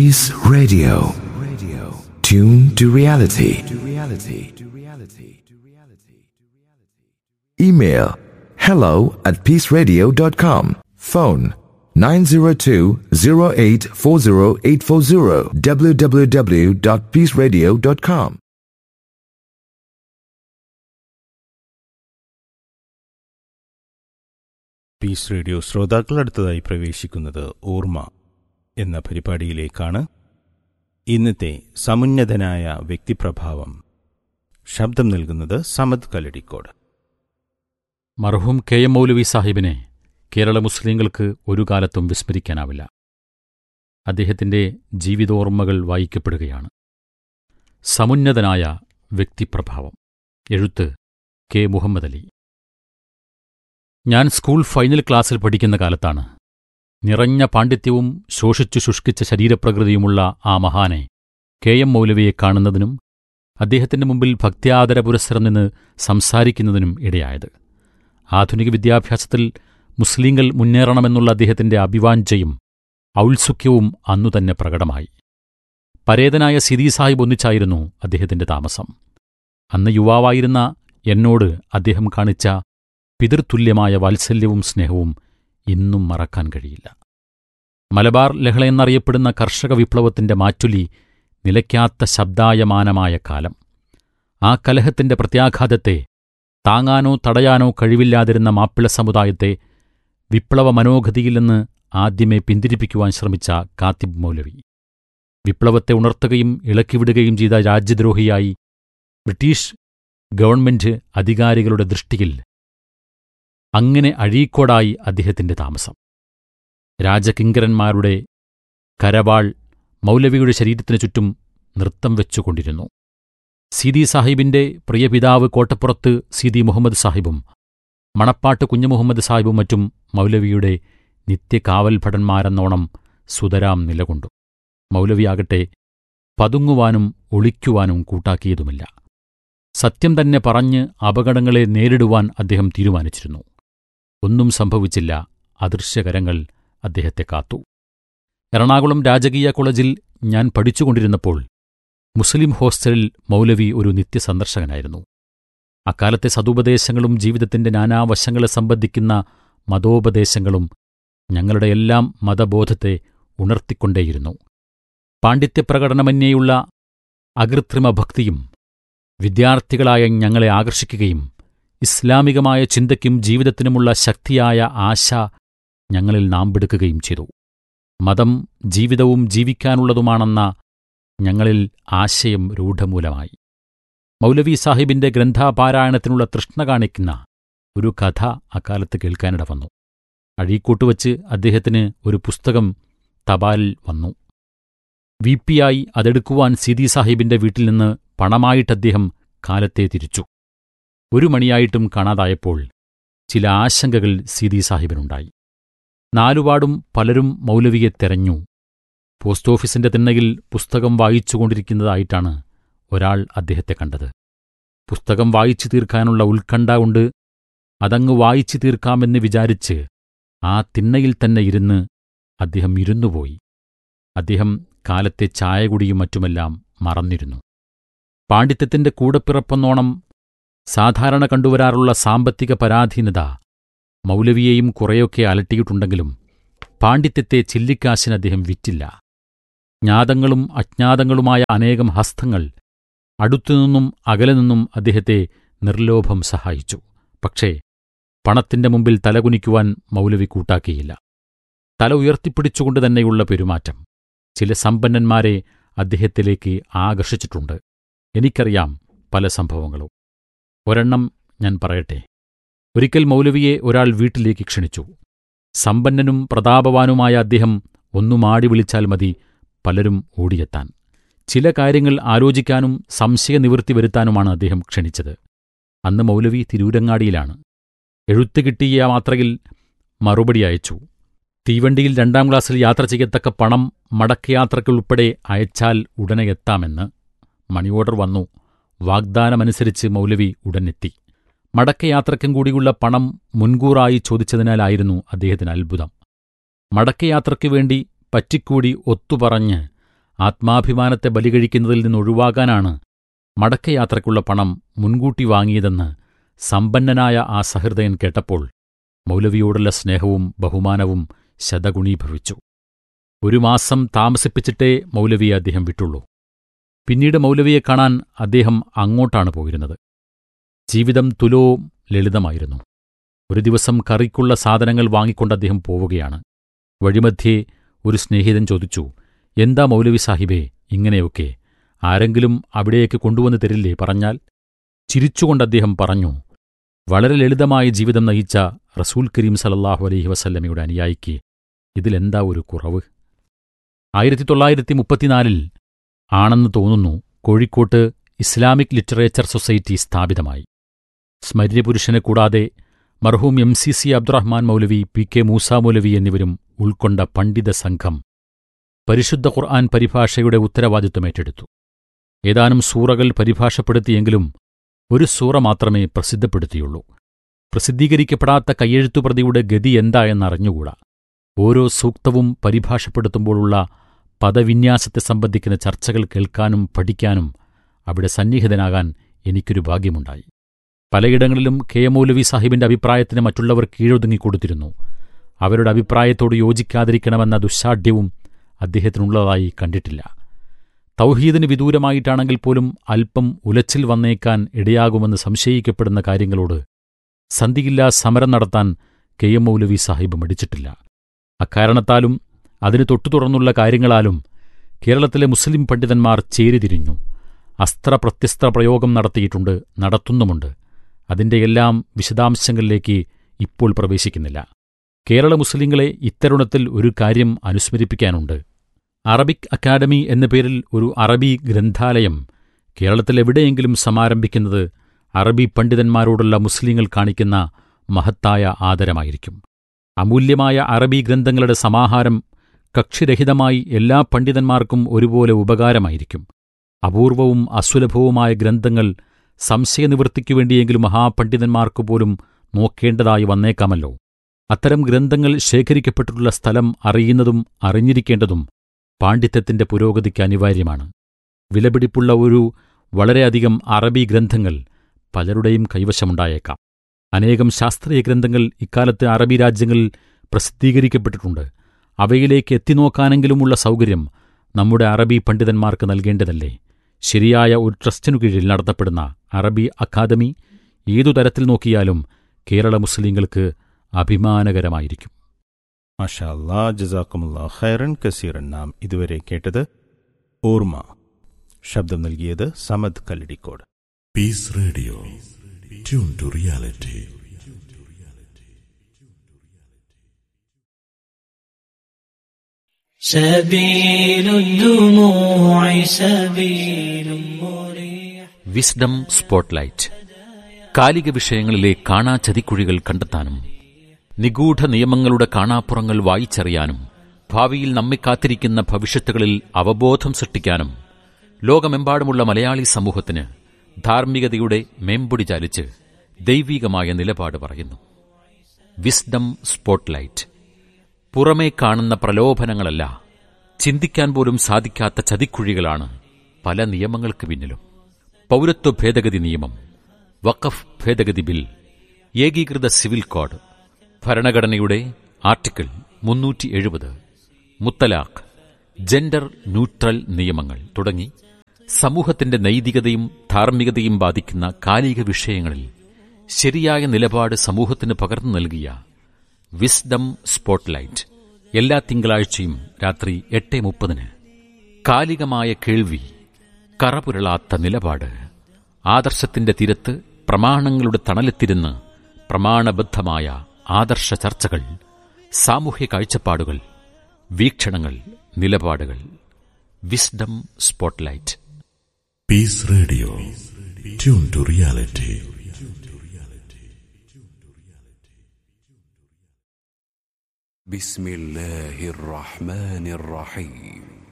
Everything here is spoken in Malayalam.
Peace Radio. Radio. Tune to reality. To reality. To reality. To reality. Email hello at peaceradio.com. Phone 902-0840840 www.peaceradio.com. Peace radio ശ്രോതാക്കൾ അടുത്തതായി പ്രവേശിക്കുന്നത് ഓർമ്മ എന്ന പരിപാടിയിലേക്കാണ് ഇന്നത്തെ സമുന്നതനായ വ്യക്തിപ്രഭാവം ശബ്ദം നൽകുന്നത് സമദ് കലടിക്കോട് മർഹൂം കെ എം മൗലവി സാഹിബിനെ കേരള മുസ്ലിങ്ങൾക്ക് ഒരു കാലത്തും വിസ്മരിക്കാനാവില്ല അദ്ദേഹത്തിൻ്റെ ജീവിതോർമ്മകൾ വായിക്കപ്പെടുകയാണ് സമുന്നതനായ വ്യക്തിപ്രഭാവം എഴുത്ത് കെ മുഹമ്മദ് അലി ഞാൻ സ്കൂൾ ഫൈനൽ ക്ലാസ്സിൽ പഠിക്കുന്ന കാലത്താണ് നിറഞ്ഞ പാണ്ഡിത്യവും ശോഷിച്ചു ശുഷ്കിച്ച ശരീരപ്രകൃതിയുമുള്ള ആ മഹാനെ കെ എം മൗലവിയെ കാണുന്നതിനും അദ്ദേഹത്തിന്റെ മുമ്പിൽ ഭക്ത്യാദര പുരസ്സരം നിന്ന് സംസാരിക്കുന്നതിനും ഇടയായത് ആധുനിക വിദ്യാഭ്യാസത്തിൽ മുസ്ലിങ്ങൾ മുന്നേറണമെന്നുള്ള അദ്ദേഹത്തിന്റെ അഭിവാഞ്ചയും ഔത്സുക്യവും അന്നുതന്നെ പ്രകടമായി പരേതനായ സിദി സാഹിബ് ഒന്നിച്ചായിരുന്നു അദ്ദേഹത്തിന്റെ താമസം അന്ന് യുവാവായിരുന്ന എന്നോട് അദ്ദേഹം കാണിച്ച പിതൃതുല്യമായ വാത്സല്യവും സ്നേഹവും ഇന്നും മറക്കാൻ കഴിയില്ല മലബാർ ലഹള എന്നറിയപ്പെടുന്ന കർഷക വിപ്ലവത്തിന്റെ മാറ്റുലി നിലയ്ക്കാത്ത ശബ്ദായമാനമായ കാലം ആ കലഹത്തിന്റെ പ്രത്യാഘാതത്തെ താങ്ങാനോ തടയാനോ കഴിവില്ലാതിരുന്ന മാപ്പിള സമുദായത്തെ വിപ്ലവ മനോഗതിയിൽ നിന്ന് ആദ്യമേ പിന്തിരിപ്പിക്കുവാൻ ശ്രമിച്ച കാത്തിബ് മൗലവി വിപ്ലവത്തെ ഉണർത്തുകയും ഇളക്കിവിടുകയും ചെയ്ത രാജ്യദ്രോഹിയായി ബ്രിട്ടീഷ് ഗവൺമെന്റ് അധികാരികളുടെ ദൃഷ്ടിയിൽ അങ്ങനെ അഴീക്കോടായി അദ്ദേഹത്തിന്റെ താമസം രാജകിങ്കരന്മാരുടെ കരവാൾ മൗലവിയുടെ ശരീരത്തിനു ചുറ്റും നൃത്തം വെച്ചുകൊണ്ടിരുന്നു സീതി സാഹിബിന്റെ പ്രിയപിതാവ് കോട്ടപ്പുറത്ത് സീതി മുഹമ്മദ് സാഹിബും മണപ്പാട്ട് കുഞ്ഞുമുഹമ്മദ് സാഹിബും മറ്റും മൗലവിയുടെ നിത്യകാവൽഭടന്മാരെന്നോണം സുതരാം നിലകൊണ്ടു മൗലവിയാകട്ടെ പതുങ്ങുവാനും ഒളിക്കുവാനും കൂട്ടാക്കിയതുമില്ല സത്യം തന്നെ പറഞ്ഞ് അപകടങ്ങളെ നേരിടുവാൻ അദ്ദേഹം തീരുമാനിച്ചിരുന്നു ഒന്നും സംഭവിച്ചില്ല അദൃശ്യകരങ്ങൾ അദ്ദേഹത്തെ കാത്തു എറണാകുളം രാജകീയ കോളേജിൽ ഞാൻ പഠിച്ചുകൊണ്ടിരുന്നപ്പോൾ മുസ്ലിം ഹോസ്റ്റലിൽ മൗലവി ഒരു നിത്യസന്ദർശകനായിരുന്നു അക്കാലത്തെ സതുപദേശങ്ങളും ജീവിതത്തിന്റെ നാനാവശങ്ങളെ സംബന്ധിക്കുന്ന മതോപദേശങ്ങളും ഞങ്ങളുടെ എല്ലാം മതബോധത്തെ ഉണർത്തിക്കൊണ്ടേയിരുന്നു പാണ്ഡിത്യപ്രകടനമന്യേയുള്ള അകൃത്രിമ ഭക്തിയും വിദ്യാർത്ഥികളായ ഞങ്ങളെ ആകർഷിക്കുകയും ഇസ്ലാമികമായ ചിന്തയ്ക്കും ജീവിതത്തിനുമുള്ള ശക്തിയായ ആശ ഞങ്ങളിൽ നാമ്പെടുക്കുകയും ചെയ്തു മതം ജീവിതവും ജീവിക്കാനുള്ളതുമാണെന്ന ഞങ്ങളിൽ ആശയം രൂഢമൂലമായി മൗലവി സാഹിബിന്റെ ഗ്രന്ഥാപാരായണത്തിനുള്ള തൃഷ്ണ കാണിക്കുന്ന ഒരു കഥ അക്കാലത്ത് കേൾക്കാനിട വന്നു അഴീക്കൂട്ടുവച്ച് അദ്ദേഹത്തിന് ഒരു പുസ്തകം തപാലിൽ വന്നു വി പിയായി അതെടുക്കുവാൻ സീതി സാഹിബിന്റെ വീട്ടിൽ നിന്ന് പണമായിട്ടദ്ദേഹം കാലത്തെ തിരിച്ചു ഒരു മണിയായിട്ടും കാണാതായപ്പോൾ ചില ആശങ്കകൾ സീതി സാഹിബിനുണ്ടായി നാലുപാടും പലരും മൗലവിയെ തെരഞ്ഞു പോസ്റ്റ് ഓഫീസിന്റെ തിണ്ണയിൽ പുസ്തകം വായിച്ചുകൊണ്ടിരിക്കുന്നതായിട്ടാണ് ഒരാൾ അദ്ദേഹത്തെ കണ്ടത് പുസ്തകം വായിച്ചു തീർക്കാനുള്ള ഉത്കണ്ഠ കൊണ്ട് അതങ്ങ് വായിച്ചു തീർക്കാമെന്ന് വിചാരിച്ച് ആ തിണ്ണയിൽ തന്നെ ഇരുന്ന് അദ്ദേഹം ഇരുന്നുപോയി അദ്ദേഹം കാലത്തെ ചായകുടിയും മറ്റുമെല്ലാം മറന്നിരുന്നു പാണ്ഡിത്യത്തിന്റെ കൂടപ്പിറപ്പെന്നോണം സാധാരണ കണ്ടുവരാറുള്ള സാമ്പത്തിക പരാധീനത മൗലവിയെയും കുറെയൊക്കെ അലട്ടിയിട്ടുണ്ടെങ്കിലും പാണ്ഡിത്യത്തെ ചില്ലിക്കാശിന് അദ്ദേഹം വിറ്റില്ല ജ്ഞാതങ്ങളും അജ്ഞാതങ്ങളുമായ അനേകം ഹസ്തങ്ങൾ അടുത്തുനിന്നും അകലെ നിന്നും അദ്ദേഹത്തെ നിർലോഭം സഹായിച്ചു പക്ഷേ പണത്തിന്റെ മുമ്പിൽ തലകുനിക്കുവാൻ മൗലവി കൂട്ടാക്കിയില്ല തല ഉയർത്തിപ്പിടിച്ചുകൊണ്ട് തന്നെയുള്ള പെരുമാറ്റം ചില സമ്പന്നന്മാരെ അദ്ദേഹത്തിലേക്ക് ആകർഷിച്ചിട്ടുണ്ട് എനിക്കറിയാം പല സംഭവങ്ങളും ഒരെണ്ണം ഞാൻ പറയട്ടെ ഒരിക്കൽ മൗലവിയെ ഒരാൾ വീട്ടിലേക്ക് ക്ഷണിച്ചു സമ്പന്നനും പ്രതാപവാനുമായ അദ്ദേഹം ഒന്നു മാടി വിളിച്ചാൽ മതി പലരും ഓടിയെത്താൻ ചില കാര്യങ്ങൾ ആലോചിക്കാനും സംശയനിവൃത്തി വരുത്താനുമാണ് അദ്ദേഹം ക്ഷണിച്ചത് അന്ന് മൗലവി തിരൂരങ്ങാടിയിലാണ് എഴുത്ത് കിട്ടിയ മാത്രയിൽ മറുപടി അയച്ചു തീവണ്ടിയിൽ രണ്ടാം ക്ലാസ്സിൽ യാത്ര ചെയ്യത്തക്ക പണം മടക്കയാത്രയ്ക്കുൾപ്പെടെ അയച്ചാൽ ഉടനെ എത്താമെന്ന് മണി ഓർഡർ വന്നു വാഗ്ദാനമനുസരിച്ച് മൗലവി ഉടനെത്തി മടക്കയാത്രയ്ക്കും കൂടിയുള്ള പണം മുൻകൂറായി ചോദിച്ചതിനാലായിരുന്നു അദ്ദേഹത്തിന് അത്ഭുതം മടക്കയാത്രയ്ക്കു വേണ്ടി പറ്റിക്കൂടി ഒത്തുപറഞ്ഞ് ആത്മാഭിമാനത്തെ ബലികഴിക്കുന്നതിൽ നിന്ന് ഒഴിവാകാനാണ് മടക്കയാത്രയ്ക്കുള്ള പണം മുൻകൂട്ടി വാങ്ങിയതെന്ന് സമ്പന്നനായ ആ സഹൃദയൻ കേട്ടപ്പോൾ മൗലവിയോടുള്ള സ്നേഹവും ബഹുമാനവും ശതഗുണീഭവിച്ചു ഒരു മാസം താമസിപ്പിച്ചിട്ടേ മൗലവിയെ അദ്ദേഹം വിട്ടുള്ളൂ പിന്നീട് മൗലവിയെ കാണാൻ അദ്ദേഹം അങ്ങോട്ടാണ് പോയിരുന്നത് ജീവിതം തുലോം ലളിതമായിരുന്നു ഒരു ദിവസം കറിക്കുള്ള സാധനങ്ങൾ വാങ്ങിക്കൊണ്ട് അദ്ദേഹം പോവുകയാണ് വഴിമധ്യേ ഒരു സ്നേഹിതൻ ചോദിച്ചു എന്താ മൗലവി സാഹിബേ ഇങ്ങനെയൊക്കെ ആരെങ്കിലും അവിടേക്ക് കൊണ്ടുവന്ന് തരില്ലേ പറഞ്ഞാൽ ചിരിച്ചുകൊണ്ട് അദ്ദേഹം പറഞ്ഞു വളരെ ലളിതമായ ജീവിതം നയിച്ച റസൂൽ കരീം സലല്ലാഹു അലൈഹി വസല്ലമയുടെ അനുയായിക്ക് ഇതിലെന്താ ഒരു കുറവ് ആയിരത്തി തൊള്ളായിരത്തി മുപ്പത്തിനാലിൽ ആണെന്ന് തോന്നുന്നു കോഴിക്കോട്ട് ഇസ്ലാമിക് ലിറ്ററേച്ചർ സൊസൈറ്റി സ്ഥാപിതമായി സ്മര്യപുരുഷനെ കൂടാതെ മർഹൂം M C C Abdurahman Maulavi P K Moosa Maulavi എന്നിവരും ഉൾക്കൊണ്ട പണ്ഡിത സംഘം പരിശുദ്ധ ഖുർആൻ പരിഭാഷയുടെ ഉത്തരവാദിത്വമേറ്റെടുത്തു ഏതാനും സൂറകൾ പരിഭാഷപ്പെടുത്തിയെങ്കിലും ഒരു സൂറ മാത്രമേ പ്രസിദ്ധപ്പെടുത്തിയുള്ളൂ പ്രസിദ്ധീകരിക്കപ്പെടാത്ത കയ്യെഴുത്തുപ്രതിയുടെ ഗതി എന്താ എന്നറിഞ്ഞുകൂടാ ഓരോ സൂക്തവും പരിഭാഷപ്പെടുത്തുമ്പോഴുള്ള പദവിന്യാസത്തെ സംബന്ധിക്കുന്ന ചർച്ചകൾ കേൾക്കാനും പഠിക്കാനും അവിടെ സന്നിഹിതനാകാൻ എനിക്കൊരു ഭാഗ്യമുണ്ടായി പലയിടങ്ങളിലും കെ എം മൗലവി സാഹിബിന്റെ അഭിപ്രായത്തിന് മറ്റുള്ളവർ കീഴൊതുങ്ങിക്കൊടുത്തിരുന്നു അവരുടെ അഭിപ്രായത്തോട് യോജിക്കാതിരിക്കണമെന്ന ദുശാഠ്യവും അദ്ദേഹത്തിനുള്ളതായി കണ്ടിട്ടില്ല തൗഹീദിന് വിദൂരമായിട്ടാണെങ്കിൽ പോലും അല്പം ഉലച്ചിൽ വന്നേക്കാൻ ഇടയാകുമെന്ന് സംശയിക്കപ്പെടുന്ന കാര്യങ്ങളോട് സന്ധിയില്ലാ സമരം നടത്താൻ കെ എം മൗലവി സാഹിബ് മടിച്ചിട്ടില്ല അക്കാരണത്താലും അതിന് തൊട്ടു തുറന്നുള്ള കാര്യങ്ങളാലും കേരളത്തിലെ മുസ്ലിം പണ്ഡിതന്മാർ ചേരിതിരിഞ്ഞു അസ്ത്രപ്രത്യസ്ത്ര പ്രയോഗം നടത്തിയിട്ടുണ്ട് നടത്തുന്നുമുണ്ട് അതിന്റെയെല്ലാം വിശദാംശങ്ങളിലേക്ക് ഇപ്പോൾ പ്രവേശിക്കുന്നില്ല കേരള മുസ്ലിങ്ങളെ ഇത്തരുണത്തിൽ ഒരു കാര്യം അനുസ്മരിപ്പിക്കാനുണ്ട് അറബിക് അക്കാദമി എന്ന പേരിൽ ഒരു അറബി ഗ്രന്ഥാലയം കേരളത്തിലെവിടെയെങ്കിലും സമാരംഭിക്കുന്നത് അറബി പണ്ഡിതന്മാരോടുള്ള മുസ്ലിങ്ങൾ കാണിക്കുന്ന മഹത്തായ ആദരമായിരിക്കും അമൂല്യമായ അറബി ഗ്രന്ഥങ്ങളുടെ സമാഹാരം കക്ഷിരഹിതമായി എല്ലാ പണ്ഡിതന്മാർക്കും ഒരുപോലെ ഉപകാരമായിരിക്കും അപൂർവവും അസുലഭവുമായ ഗ്രന്ഥങ്ങൾ സംശയനിവൃത്തിക്കു വേണ്ടിയെങ്കിലും മഹാപണ്ഡിതന്മാർക്കു പോലും നോക്കേണ്ടതായി വന്നേക്കാമല്ലോ അത്തരം ഗ്രന്ഥങ്ങൾ ശേഖരിക്കപ്പെട്ടിട്ടുള്ള സ്ഥലം അറിയുന്നതും അറിഞ്ഞിരിക്കേണ്ടതും പാണ്ഡിത്യത്തിന്റെ പുരോഗതിക്ക് അനിവാര്യമാണ് വിലപിടിപ്പുള്ള ഒരു വളരെയധികം അറബി ഗ്രന്ഥങ്ങൾ പലരുടെയും കൈവശമുണ്ടായേക്കാം അനേകം ശാസ്ത്രീയ ഗ്രന്ഥങ്ങൾ ഇക്കാലത്ത് അറബി രാജ്യങ്ങളിൽ പ്രസിദ്ധീകരിക്കപ്പെട്ടിട്ടുണ്ട് അവയിലേക്ക് എത്തിനോക്കാനെങ്കിലുമുള്ള സൗകര്യം നമ്മുടെ അറബി പണ്ഡിതന്മാർക്ക് നൽകേണ്ടതല്ലേ ശരിയായ ഒരു ട്രസ്റ്റിനു കീഴിൽ നടത്തപ്പെടുന്ന അറബി അക്കാദമി ഏതു തരത്തിൽ നോക്കിയാലും കേരള മുസ്ലിങ്ങൾക്ക് അഭിമാനകരമായിരിക്കും മാഷാ അല്ലാ ജസാക്കുമുല്ലാ ഖൈറൻ കസീറൻ നാം ഇതുവരെ കേട്ടത് ഓർമ്മ ശബ്ദം നൽകിയത് Samad Kalladikode Peace Radio. Tune to reality. سبيل الدموع سبيل مريح wisdom spotlight കാലിക വിഷയങ്ങളിലെ കാണാ ചതിക്കുഴികൾ കണ്ടെത്താനും നിഗൂഢ നിയമങ്ങളുടെ കാണാപ്പുറങ്ങൾ വായിച്ചറിയാനും ഭാവിയിൽ നമ്മെ കാത്തിരിക്കുന്ന ഭവിഷ്യത്തുകളിൽ അവബോധം സൃഷ്ടിക്കാനും ലോകമെമ്പാടുമുള്ള മലയാളി സമൂഹത്തിന് ധാർമ്മികതയുടെ മേമ്പൊടി ചാലിച്ച് ദൈവീകമായ നിലപാട് പറയുന്നു വിസ്ഡം സ്പോട്ട്ലൈറ്റ് പുറമേ കാണുന്ന പ്രലോഭനങ്ങളല്ല ചിന്തിക്കാൻ പോലും സാധിക്കാത്ത ചതിക്കുഴികളാണ് പല നിയമങ്ങൾക്ക് പിന്നിലും പൗരത്വ ഭേദഗതി നിയമം വഖഫ് ഭേദഗതി ബിൽ ഏകീകൃത സിവിൽ കോഡ് ഭരണഘടനയുടെ ആർട്ടിക്കിൾ മുന്നൂറ്റി എഴുപത് മുത്തലാഖ് ജെൻഡർ ന്യൂട്രൽ നിയമങ്ങൾ തുടങ്ങി സമൂഹത്തിന്റെ നൈതികതയും ധാർമ്മികതയും ബാധിക്കുന്ന കാലിക വിഷയങ്ങളിൽ ശരിയായ നിലപാട് സമൂഹത്തിന് പകർന്നു നൽകിയ വിസ്ഡം സ്പോട്ട്ലൈറ്റ് എല്ലാ തിങ്കളാഴ്ചയും രാത്രി എട്ട് മുപ്പതിന് കാലികമായ കേൾവി കറപുരളാത്ത നിലപാട് ആദർശത്തിന്റെ തിരത്ത് പ്രമാണങ്ങളുടെ തണലെത്തിരുന്ന് പ്രമാണബദ്ധമായ ആദർശ ചർച്ചകൾ സാമൂഹ്യ കാഴ്ചപ്പാടുകൾ വീക്ഷണങ്ങൾ നിലപാടുകൾ wisdom spotlight Peace Radio. Tune to reality. بسم الله الرحمن الرحيم